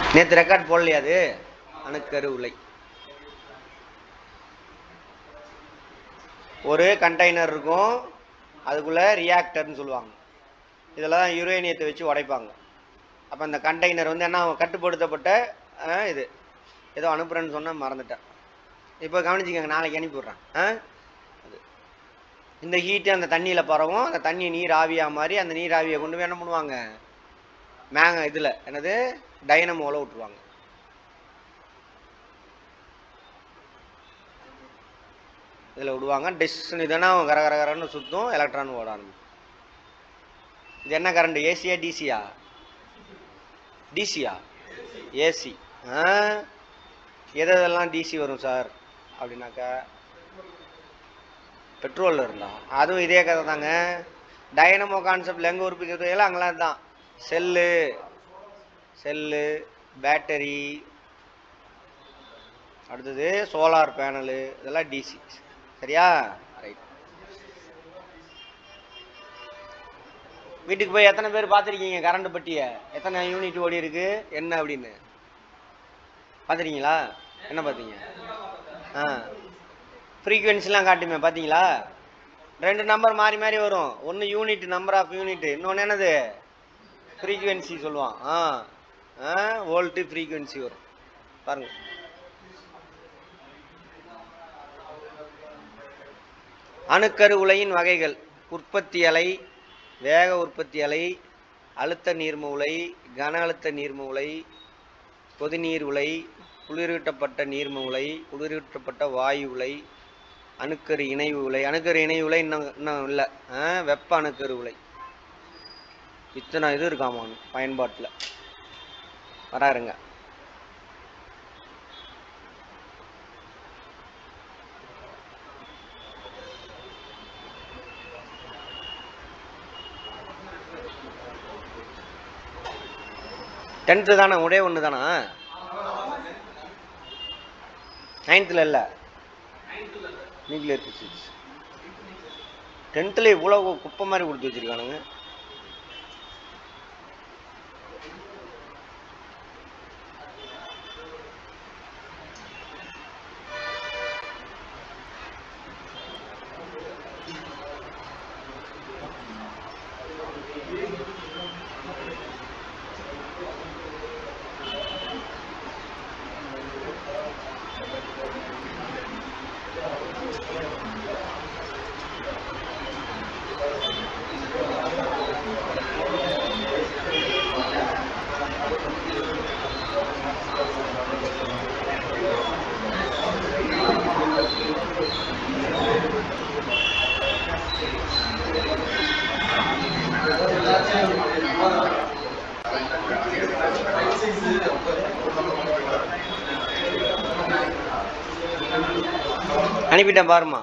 நேற்று ரெக்கார்ட் போடலையா அது அணுக்கரு உலை ஒரு கண்டெய்னர் இருக்கும் அதுக்குள்ளே ரியாக்டர்னு சொல்லுவாங்க இதில் தான் யுரேனியத்தை வச்சு உடைப்பாங்க அப்போ அந்த கண்டெய்னர் வந்து என்ன கட்டுப்படுத்தப்பட்ட அஹ், இது ஏதோ அனுப்புகிறேன்னு சொன்னால் மறந்துட்டேன் இப்போ கவனிச்சுக்கோங்க நாளைக்கு அனுப்பி விட்றேன் ஆ அது இந்த ஹீட்டு அந்த தண்ணியில் பரவும் அந்த தண்ணி நீர் ஆவியாக மாதிரி அந்த நீர் ஆவியை கொண்டு போய் என்ன பண்ணுவாங்க மேங்க இதில் என்னது டைனமோவில் விட்ருவாங்க இதில் விடுவாங்க டிஸ்ன்னு இதனா கர கர கரன்னு சுற்றும் எலக்ட்ரான் ஓட ஆரம்பிக்கும் இது என்ன கரண்ட் ஏசியா டிசியா டிசியா ஏசி ஆ எது எதெல்லாம் டிசி வரும் சார் அப்படின்னாக்கா பெட்ரோலில் இருந்தா அதுவும் இதே கதை தாங்க டைனமோ கான்செப்டில் எங்கே உறுப்பிக்கிறது அங்கெல்லாம் தான் செல்லு செல்லு பேட்டரி அடுத்தது சோலார் பேனலு இதெல்லாம் டிசி சரியா ரைட் வீட்டுக்கு போய் எத்தனை பேர் பார்த்துருக்கீங்க கரண்ட் பட்டியை எத்தனை யூனிட் ஓடி இருக்கு என்ன அப்படின்னு பார்த்துருக்கீங்களா என்ன பார்த்தீங்க ஆ ஃப்ரீக்குவென்சிலாம் காட்டுமே பார்த்தீங்களா ரெண்டு நம்பர் மாறி மாறி வரும் ஒன்று யூனிட் நம்பர் ஆஃப் யூனிட் இன்னொன்று என்னது ஃப்ரீக்குவென்சி சொல்லுவான் ஆ ஆ வோல்ட்டு ஃப்ரீக்குவென்சி வரும் பாருங்க அணுக்கரு உலையின் வகைகள் உற்பத்தி அலை வேக உற்பத்தி அலை அழுத்த நீர்ம உலை கன அழுத்த நீர்ம உலை கொதிநீர் உலை குளிரூட்டப்பட்ட நீர்ம உலை குளிரூட்டப்பட்ட வாயு உலை அணுக்கரு இணைவு உலை அணுக்கரு இணைவு உலை இன்னும் இன்னும் இல்லை வெப்ப அணுக்கரு உலை இத்தனை இது இருக்காமா பயன்பாட்டில் வராருங்க டென்த்து தானே ஒரே ஒன்று தானா நைன்த்தில் இல்லை நியூக்ளியர் ஃபிசிக்ஸ் டென்த்தில் இவ்வளோ குப்பை மாதிரி கொடுத்து வச்சிருக்கானுங்க அனுப்பிட்டேன் பாருமா